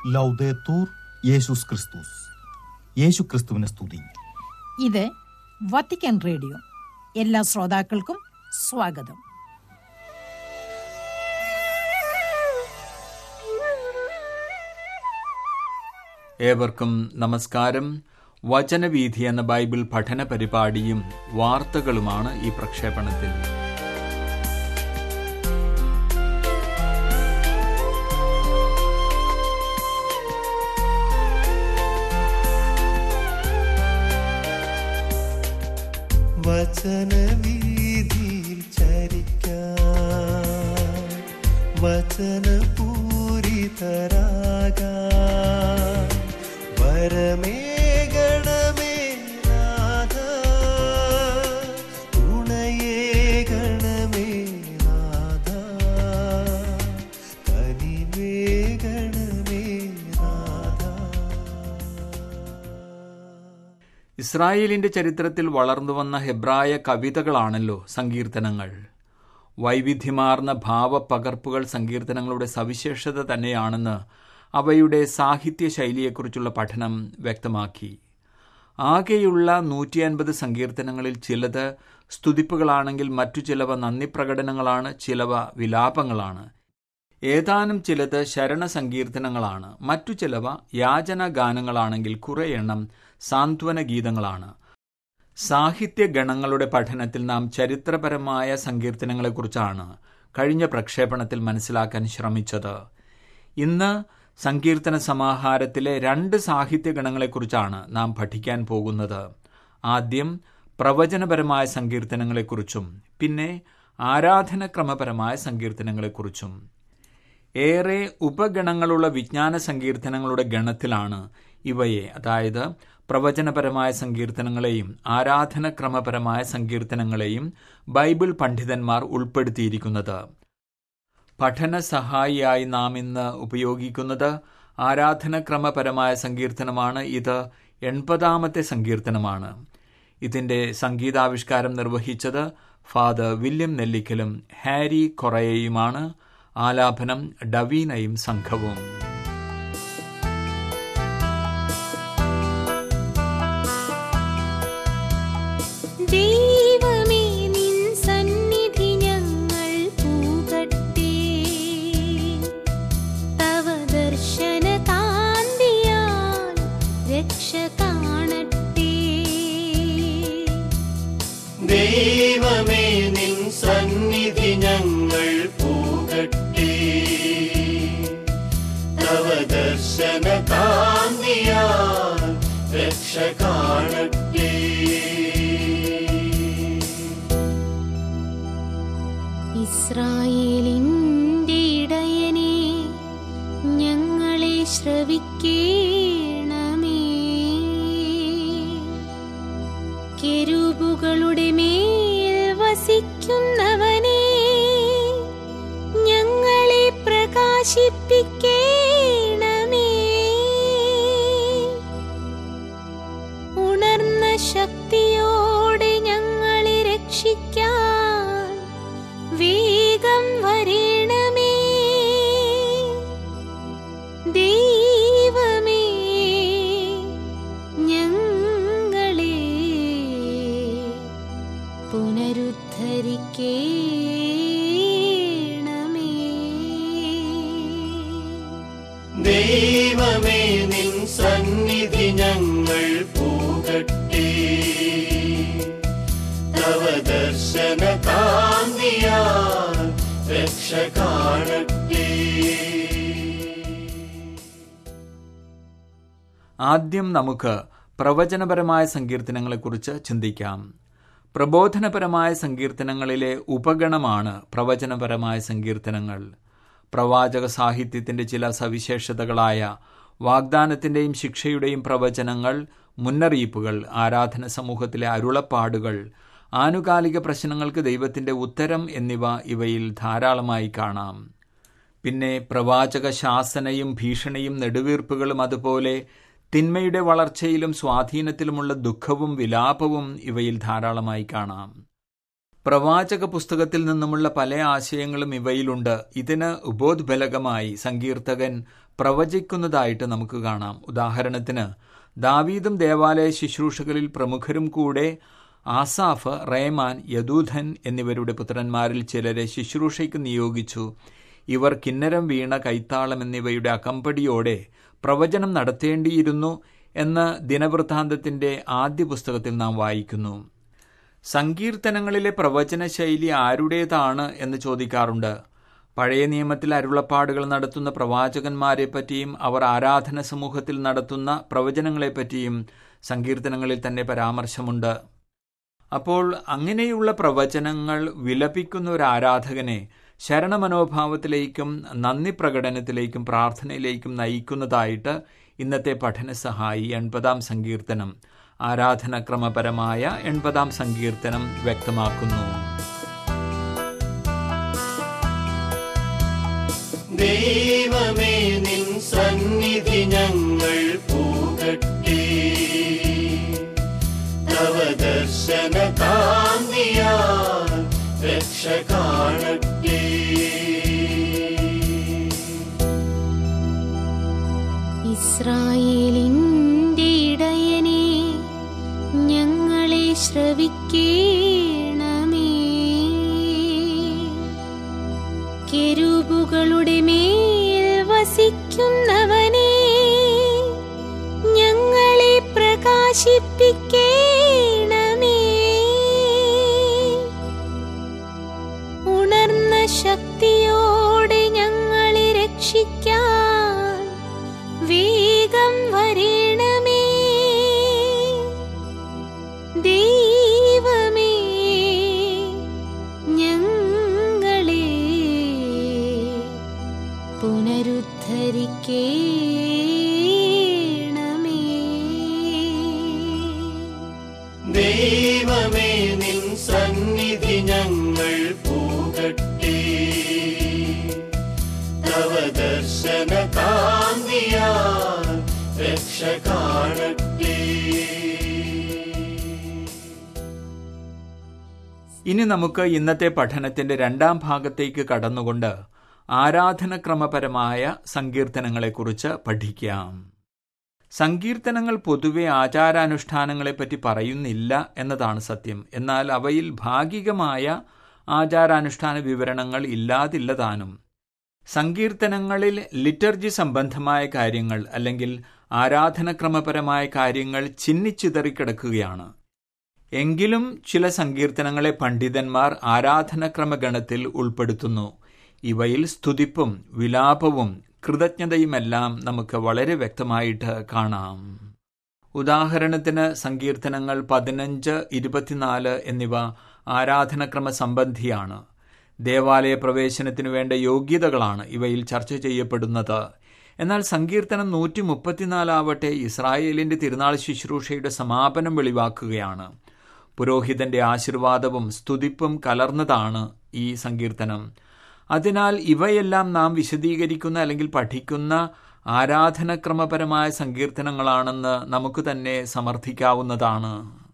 ലൗദേത്തൂർ യേശുസ് ക്രിസ്തുസ് യേശു ക്രിസ്തുവിനെ സ്തുതി ഇത് വത്തിക്കാൻ റേഡിയോ എല്ലാ ശ്രോതാക്കൾക്കും സ്വാഗതം ഏവർക്കും നമസ്കാരം വചനവീഥി എന്ന ബൈബിൾ പഠന പരിപാടിയും വാർത്തകളുമാണ് ഈ പ്രക്ഷേപണത്തിൽ വചനവീതിയിൽ ചരിക്കാൻ വചനപൂരിതരാകാൻ വരമേകണമേ നാഥ തുണയേകണമേ നാഥ കനിവേകണമേ നാഥ ഇസ്രായേലിന്റെ ചരിത്രത്തിൽ വളർന്നു വന്ന ഹെബ്രായ കവിതകളാണല്ലോ സങ്കീർത്തനങ്ങൾ വൈവിധ്യമാർന്ന ഭാവപകർപ്പുകൾ സങ്കീർത്തനങ്ങളുടെ സവിശേഷത തന്നെയാണെന്ന് അവയുടെ സാഹിത്യ ശൈലിയെക്കുറിച്ചുള്ള പഠനം വ്യക്തമാക്കി ആകെയുള്ള നൂറ്റി അൻപത് സങ്കീർത്തനങ്ങളിൽ ചിലത് സ്തുതിപ്പുകളാണെങ്കിൽ മറ്റു ചിലവ നന്ദി പ്രകടനങ്ങളാണ് ചിലവ വിലാപങ്ങളാണ് ഏതാനും ചിലത് ശരണ സങ്കീർത്തനങ്ങളാണ് മറ്റു ചിലവ യാചന ഗാനങ്ങളാണെങ്കിൽ കുറെ എണ്ണം സാന്ത്വന ഗീതങ്ങളാണ് സാഹിത്യ ഗണങ്ങളുടെ പഠനത്തിൽ നാം ചരിത്രപരമായ സങ്കീർത്തനങ്ങളെക്കുറിച്ചാണ് കഴിഞ്ഞ പ്രക്ഷേപണത്തിൽ മനസ്സിലാക്കാൻ ശ്രമിച്ചത് ഇന്ന് സങ്കീർത്തന സമാഹാരത്തിലെ രണ്ട് സാഹിത്യ ഗണങ്ങളെക്കുറിച്ചാണ് നാം പഠിക്കാൻ പോകുന്നത് ആദ്യം പ്രവചനപരമായ സങ്കീർത്തനങ്ങളെക്കുറിച്ചും പിന്നെ ആരാധനക്രമപരമായ സങ്കീർത്തനങ്ങളെക്കുറിച്ചും ഏറെ ഉപഗണങ്ങളുള്ള വിജ്ഞാന സങ്കീർത്തനങ്ങളുടെ ഗണത്തിലാണ് ഇവയെ അതായത് പ്രവചനപരമായ സങ്കീർത്തനങ്ങളെയും ആരാധനക്രമപരമായ സങ്കീർത്തനങ്ങളെയും ബൈബിൾ പണ്ഡിതന്മാർ ഉൾപ്പെടുത്തിയിരിക്കുന്നത് പഠന സഹായിയായി നാം ഇന്ന് ഉപയോഗിക്കുന്നത് ആരാധനക്രമപരമായ സങ്കീർത്തനമാണ് ഇത് എൺപതാമത്തെ സങ്കീർത്തനമാണ് ഇതിന്റെ സംഗീതാവിഷ്കാരം നിർവഹിച്ചത് ഫാദർ വില്യം നെല്ലിക്കലും ഹാരി കൊറയയുമാണ് ആലാപനം ഡവീനയും സംഘവും ദൈവമേ നിൻ സന്നിധി ഞങ്ങൾ പൂകട്ടെ തവ ദർശന കാന്തിയാൽ രക്ഷ കാണട്ടെ ദൈവമേ നിൻ സന്നിധി ഞങ്ങൾ പൂകട്ടെ തവ ദർശന കാന്തിയാ രക്ഷ കാണട്ടെ ഇസ്രായേലിൻ്റെ ഇടയനെ ഞങ്ങളെ ശ്രവിക്കേണമേ കെരൂബുകളുടെ മേൽ വസിക്കുന്നവനെ ഞങ്ങളെ പ്രകാശിപ്പിക്കേണമേ ഉണർന്ന ശക്തിയോടെ ഞങ്ങളെ രക്ഷിക്കാൻ വേഗം വരേണമേ ദൈവമേ ഞങ്ങളെ പുനരുദ്ധരിക്കേണമേ ദൈവമേ നിൻ സന്നിധി ഞങ്ങൾ പൂകട്ടെ തവ ദർശന കാന്തിയാ രക്ഷ കാണട്ടെ ആദ്യം നമുക്ക് പ്രവചനപരമായ സങ്കീർത്തനങ്ങളെക്കുറിച്ച് ചിന്തിക്കാം പ്രബോധനപരമായ സങ്കീർത്തനങ്ങളിലെ ഉപഗണമാണ് പ്രവചനപരമായ സങ്കീർത്തനങ്ങൾ പ്രവാചക സാഹിത്യത്തിന്റെ ചില സവിശേഷതകളായ വാഗ്ദാനത്തിന്റെയും ശിക്ഷയുടെയും പ്രവചനങ്ങൾ മുന്നറിയിപ്പുകൾ ആരാധന സമൂഹത്തിലെ അരുളപ്പാടുകൾ ആനുകാലിക പ്രശ്നങ്ങൾക്ക് ദൈവത്തിന്റെ ഉത്തരം എന്നിവ ഇവയിൽ ധാരാളമായി കാണാം പിന്നെ പ്രവാചക ശാസനയും ഭീഷണിയും നെടുവീർപ്പുകളും അതുപോലെ തിന്മയുടെ വളർച്ചയിലും സ്വാധീനത്തിലുമുള്ള ദുഃഖവും വിലാപവും ഇവയിൽ ധാരാളമായി കാണാം പ്രവാചക പുസ്തകത്തിൽ നിന്നുമുള്ള പല ആശയങ്ങളും ഇവയിലുണ്ട് ഇതിന് ഉപോദ്ബലകമായി സങ്കീർത്തകൻ പ്രവചിക്കുന്നതായിട്ട് നമുക്ക് കാണാം ഉദാഹരണത്തിന് ദാവീദും ദേവാലയ ശുശ്രൂഷകളിൽ പ്രമുഖരും കൂടെ ആസാഫ് റേമാൻ യദൂധൻ എന്നിവരുടെ പുത്രന്മാരിൽ ചിലരെ ശുശ്രൂഷയ്ക്ക് നിയോഗിച്ചു ഇവർ കിന്നരം വീണ കൈത്താളം എന്നിവയുടെ അകമ്പടിയോടെ പ്രവചനം നടത്തേണ്ടിയിരുന്നു എന്ന് ദിനവൃത്താന്തത്തിന്റെ ആദ്യ പുസ്തകത്തിൽ നാം വായിക്കുന്നു സങ്കീർത്തനങ്ങളിലെ പ്രവചന ശൈലി ആരുടേതാണ് എന്ന് ചോദിക്കാറുണ്ട് പഴയ നിയമത്തിൽ അരുളപ്പാടുകൾ നടത്തുന്ന പ്രവാചകന്മാരെ പറ്റിയും അവർ ആരാധന സമൂഹത്തിൽ നടത്തുന്ന പ്രവചനങ്ങളെപ്പറ്റിയും സങ്കീർത്തനങ്ങളിൽ തന്നെ പരാമർശമുണ്ട് അപ്പോൾ അങ്ങനെയുള്ള പ്രവചനങ്ങൾ വിലപിക്കുന്ന ഒരു ആരാധകനെ ശരണമനോഭാവത്തിലേക്കും നന്ദി പ്രകടനത്തിലേക്കും പ്രാർത്ഥനയിലേക്കും നയിക്കുന്നതായിട്ട് ഇന്നത്തെ പഠന സഹായി എൺപതാം സങ്കീർത്തനം ആരാധനക്രമപരമായ എൺപതാം സങ്കീർത്തനം വ്യക്തമാക്കുന്നു ദൈവമേ നിൻ സന്നിധി ഞങ്ങൾ പൂകട്ടെ തവ ദർശന കാന്തിയാ രക്ഷ കാണട്ടെ ഇസ്രായേലിന്റെ ഇടയനെ ഞങ്ങളെ ശ്രവിക്കേണമേ കെരൂബുകളുടെ മേൽ വസിക്കുന്നവനെ ഞങ്ങളെ പ്രകാശിപ്പിക്കേണമേ ഉണർന്ന ശക്തിയോടെ ഞങ്ങളെ രക്ഷിക്കാൻ വേഗം വരേണമേ ദൈവമേ ഞങ്ങളെ പുനരുദ്ധരിക്കേണമേ ദൈവമേ നിൻ സന്നിധി ഞങ്ങൾ പൂകട്ടെ തവ ദർശന കാന്തിയാ രക്ഷ കാണട്ടെ ഇനി നമുക്ക് ഇന്നത്തെ പഠനത്തിന്റെ രണ്ടാം ഭാഗത്തേക്ക് കടന്നുകൊണ്ട് ആരാധനക്രമപരമായ സങ്കീർത്തനങ്ങളെക്കുറിച്ച് പഠിക്കാം സങ്കീർത്തനങ്ങൾ പൊതുവെ ആചാരാനുഷ്ഠാനങ്ങളെപ്പറ്റി പറയുന്നില്ല എന്നതാണ് സത്യം എന്നാൽ അവയിൽ ഭാഗികമായ ആചാരാനുഷ്ഠാന വിവരണങ്ങൾ ഇല്ലാതില്ലതാനും സങ്കീർത്തനങ്ങളിൽ ലിറ്റർജി സംബന്ധമായ കാര്യങ്ങൾ അല്ലെങ്കിൽ ആരാധനക്രമപരമായ കാര്യങ്ങൾ ചിന്നിച്ചിതറിക്കിടക്കുകയാണ് എങ്കിലും ചില സങ്കീർത്തനങ്ങളെ പണ്ഡിതന്മാർ ആരാധനക്രമഗണത്തിൽ ഉൾപ്പെടുത്തുന്നു ഇവയിൽ സ്തുതിപ്പും വിലാപവും കൃതജ്ഞതയുമെല്ലാം നമുക്ക് വളരെ വ്യക്തമായിട്ട് കാണാം ഉദാഹരണത്തിന് സങ്കീർത്തനങ്ങൾ പതിനഞ്ച് ഇരുപത്തിനാല് എന്നിവ ആരാധനക്രമ സംബന്ധിയാണ് ദേവാലയ പ്രവേശനത്തിനു വേണ്ട യോഗ്യതകളാണ് ഇവയിൽ ചർച്ച ചെയ്യപ്പെടുന്നത് എന്നാൽ സങ്കീർത്തനം നൂറ്റി മുപ്പത്തിനാലാവട്ടെ ഇസ്രായേലിന്റെ തിരുനാൾ ശുശ്രൂഷയുടെ സമാപനം വെളിവാക്കുകയാണ് പുരോഹിതന്റെ ആശീർവാദവും സ്തുതിപ്പും കലർന്നതാണ് ഈ സങ്കീർത്തനം അതിനാൽ ഇവയെല്ലാം നാം വിശദീകരിക്കുന്ന അല്ലെങ്കിൽ പഠിക്കുന്ന ആരാധനക്രമപരമായ സങ്കീർത്തനങ്ങളാണെന്ന് നമുക്ക് തന്നെ സമർത്ഥിക്കാവുന്നതാണ്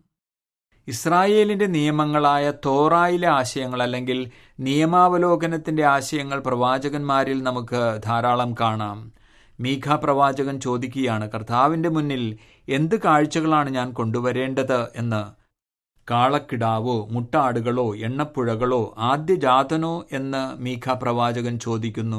ഇസ്രായേലിന്റെ നിയമങ്ങളായ തോറായിലെ ആശയങ്ങൾ അല്ലെങ്കിൽ നിയമാവലോകനത്തിന്റെ ആശയങ്ങൾ പ്രവാചകന്മാരിൽ നമുക്ക് ധാരാളം കാണാം മീഖ പ്രവാചകൻ ചോദിക്കുകയാണ് കർത്താവിന്റെ മുന്നിൽ എന്ത് കാഴ്ചകളാണ് ഞാൻ കൊണ്ടുവരേണ്ടത് എന്ന് കാളക്കിടാവോ മുട്ടാടുകളോ എണ്ണപ്പുഴകളോ ആദ്യജാതനോ എന്ന് മീഖ പ്രവാചകൻ ചോദിക്കുന്നു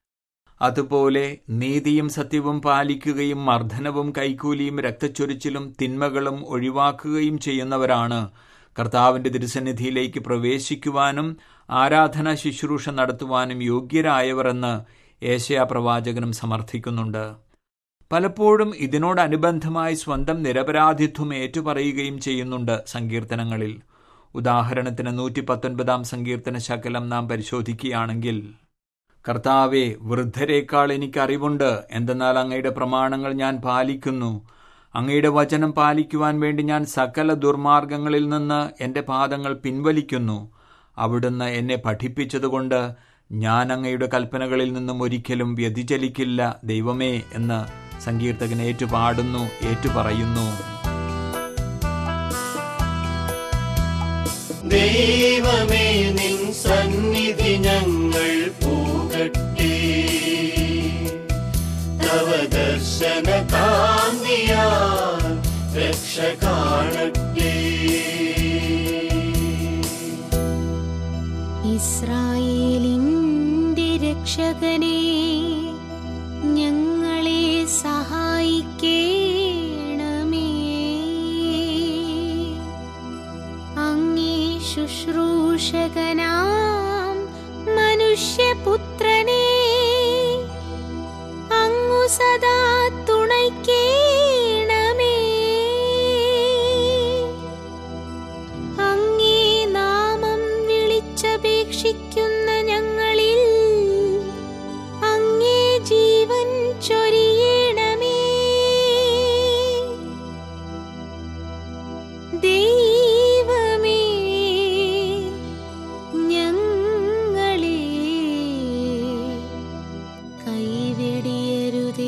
അതുപോലെ നീതിയും സത്യവും പാലിക്കുകയും മർദ്ദനവും കൈക്കൂലിയും രക്തച്ചൊരിച്ചിലും തിന്മകളും ഒഴിവാക്കുകയും ചെയ്യുന്നവരാണ് കർത്താവിന്റെ തിരുസന്നിധിയിലേക്ക് പ്രവേശിക്കുവാനും ആരാധന ശുശ്രൂഷ നടത്തുവാനും യോഗ്യരായവരെന്ന് ഏഷ്യ പ്രവാചകനും സമർത്ഥിക്കുന്നുണ്ട് പലപ്പോഴും ഇതിനോടനുബന്ധമായി സ്വന്തം നിരപരാധിത്വം ഏറ്റുപറയുകയും ചെയ്യുന്നുണ്ട് സങ്കീർത്തനങ്ങളിൽ ഉദാഹരണത്തിന് നൂറ്റി പത്തൊൻപതാം സങ്കീർത്തന ശകലം നാം പരിശോധിക്കുകയാണെങ്കിൽ കർത്താവെ വൃദ്ധരേക്കാൾ എനിക്കറിവുണ്ട് എന്തെന്നാൽ അങ്ങയുടെ പ്രമാണങ്ങൾ ഞാൻ പാലിക്കുന്നു അങ്ങയുടെ വചനം പാലിക്കുവാൻ വേണ്ടി ഞാൻ സകല ദുർമാർഗങ്ങളിൽ നിന്ന് എൻ്റെ പാദങ്ങൾ പിൻവലിക്കുന്നു അവിടുന്ന് എന്നെ പഠിപ്പിച്ചതുകൊണ്ട് ഞാൻ അങ്ങയുടെ കൽപ്പനകളിൽ നിന്നും ഒരിക്കലും വ്യതിചലിക്കില്ല ദൈവമേ എന്ന് സങ്കീർത്തകൻ ഏറ്റുപാടുന്നു ഏറ്റുപറയുന്നു ദൈവമേ നിൻ സന്നിധി ഞങ്ങൾ പൂകട്ടെ അവദർശന കാന്തിയാ രക്ഷ കാണട്ടെ ഇസ്രായേലിന്റെ രക്ഷകനെ ഞങ്ങളെ സഹായിക്കേണമേ അങ്ങേ ശുശ്രൂഷകനാം മനുഷ്യപുത്രനെ അങ്ങു സദാ തുണയ്ക്കേണമേ അങ്ങേ നാമം വിളിച്ചപേക്ഷിക്കുന്ന ഞങ്ങളിൽ അങ്ങേ ജീവൻ ചൊരിയണമേ ദൈവമേ ഞങ്ങളെ കൈവിടിയരുതേ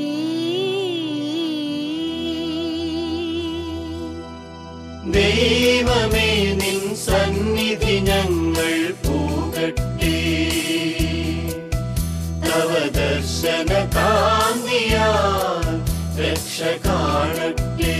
ദൈവമേ നിൻ സന്നിധി ഞങ്ങൾ പൂകട്ടെ തവ ദർശന കാന്തിയാ രക്ഷ കാണട്ടെ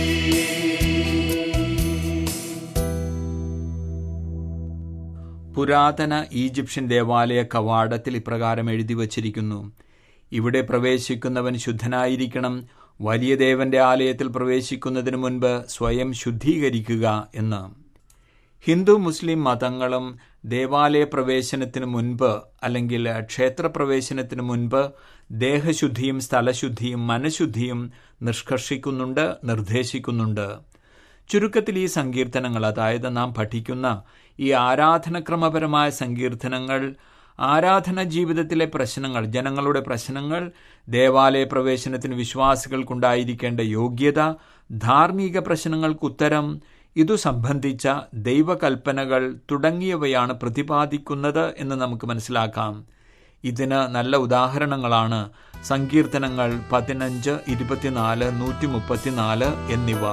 പുരാതന ഈജിപ്ഷ്യൻ ദേവാലയ കവാടത്തിൽ ഇപ്രകാരം എഴുതി വച്ചിരിക്കുന്നു ഇവിടെ പ്രവേശിക്കുന്നവൻ ശുദ്ധനായിരിക്കണം വലിയ ദേവന്റെ ആലയത്തിൽ പ്രവേശിക്കുന്നതിന് മുൻപ് സ്വയം ശുദ്ധീകരിക്കുക എന്ന് ഹിന്ദു മുസ്ലിം മതങ്ങളും ദേവാലയ പ്രവേശനത്തിന് മുൻപ് അല്ലെങ്കിൽ ക്ഷേത്രപ്രവേശനത്തിന് മുൻപ് ദേഹശുദ്ധിയും സ്ഥലശുദ്ധിയും മനഃശുദ്ധിയും നിഷ്കർഷിക്കുന്നുണ്ട് നിർദ്ദേശിക്കുന്നുണ്ട് ചുരുക്കത്തിൽ ഈ സങ്കീർത്തനങ്ങൾ അതായത് നാം പഠിക്കുന്ന ഈ ആരാധനക്രമപരമായ സങ്കീർത്തനങ്ങൾ ആരാധന ജീവിതത്തിലെ പ്രശ്നങ്ങൾ ജനങ്ങളുടെ പ്രശ്നങ്ങൾ ദേവാലയ പ്രവേശനത്തിന് വിശ്വാസികൾക്കുണ്ടായിരിക്കേണ്ട യോഗ്യത ധാർമ്മിക പ്രശ്നങ്ങൾക്കുത്തരം ഇതു സംബന്ധിച്ച ദൈവകൽപ്പനകൾ തുടങ്ങിയവയാണ് പ്രതിപാദിക്കുന്നത് എന്ന് നമുക്ക് മനസ്സിലാക്കാം ഇതിന് നല്ല ഉദാഹരണങ്ങളാണ് സങ്കീർത്തനങ്ങൾ പതിനഞ്ച് ഇരുപത്തിനാല് നൂറ്റി മുപ്പത്തിനാല് എന്നിവ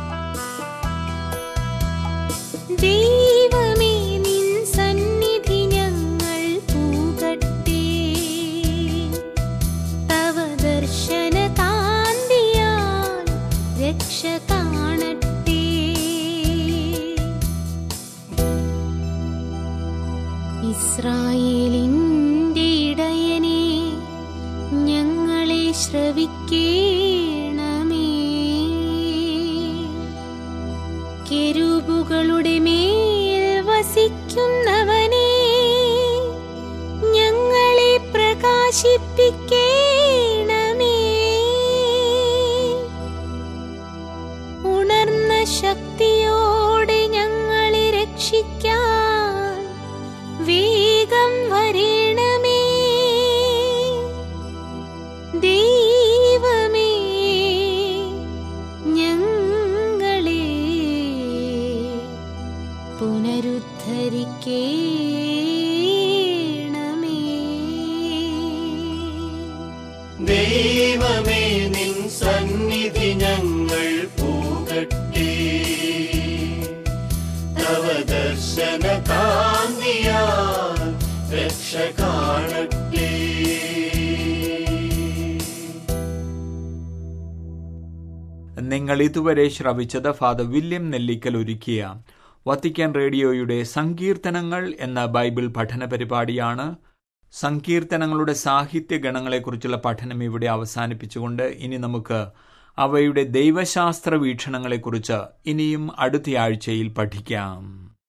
ദൈവമേ നിൻ സന്നിധി ഞങ്ങൾ പൂകട്ടെ തവ ദർശന കാന്തിയാൽ രക്ഷ കാണട്ടെ ഇസ്രായേലിന്റെ ഇടയനെ ഞങ്ങളെ ശ്രവിക്കേണമേ കെരൂബുകളുടെ മേൽ വസിക്കുന്നവനെ ഞങ്ങളെ പ്രകാശിപ്പിക്കേണമേ ഉണർന്ന ശക്തിയോടെ ഞങ്ങളെ രക്ഷിക്കാൻ വേഗം വരേണമേ ദൈവമേ ഞങ്ങളെ പുനരുദ്ധരിക്കേണമേ ദൈവമേ നിൻ സന്നിധി ഞങ്ങൾ പൂകട്ടെ തവ ദർശന കാന്തിയാ രക്ഷ കാണട്ടെ നിങ്ങൾ ഇതുവരെ ശ്രവിച്ചത് ഫാദർ വില്യം നെല്ലിക്കൽ ഒരുക്കിയ വത്തിക്കാൻ റേഡിയോയുടെ സങ്കീർത്തനങ്ങൾ എന്ന ബൈബിൾ പഠന പരിപാടിയാണ് സങ്കീർത്തനങ്ങളുടെ സാഹിത്യ ഗണങ്ങളെക്കുറിച്ചുള്ള പഠനം ഇവിടെ അവസാനിപ്പിച്ചുകൊണ്ട് ഇനി നമുക്ക് അവയുടെ ദൈവശാസ്ത്ര വീക്ഷണങ്ങളെക്കുറിച്ച് ഇനിയും അടുത്തയാഴ്ചയിൽ പഠിക്കാം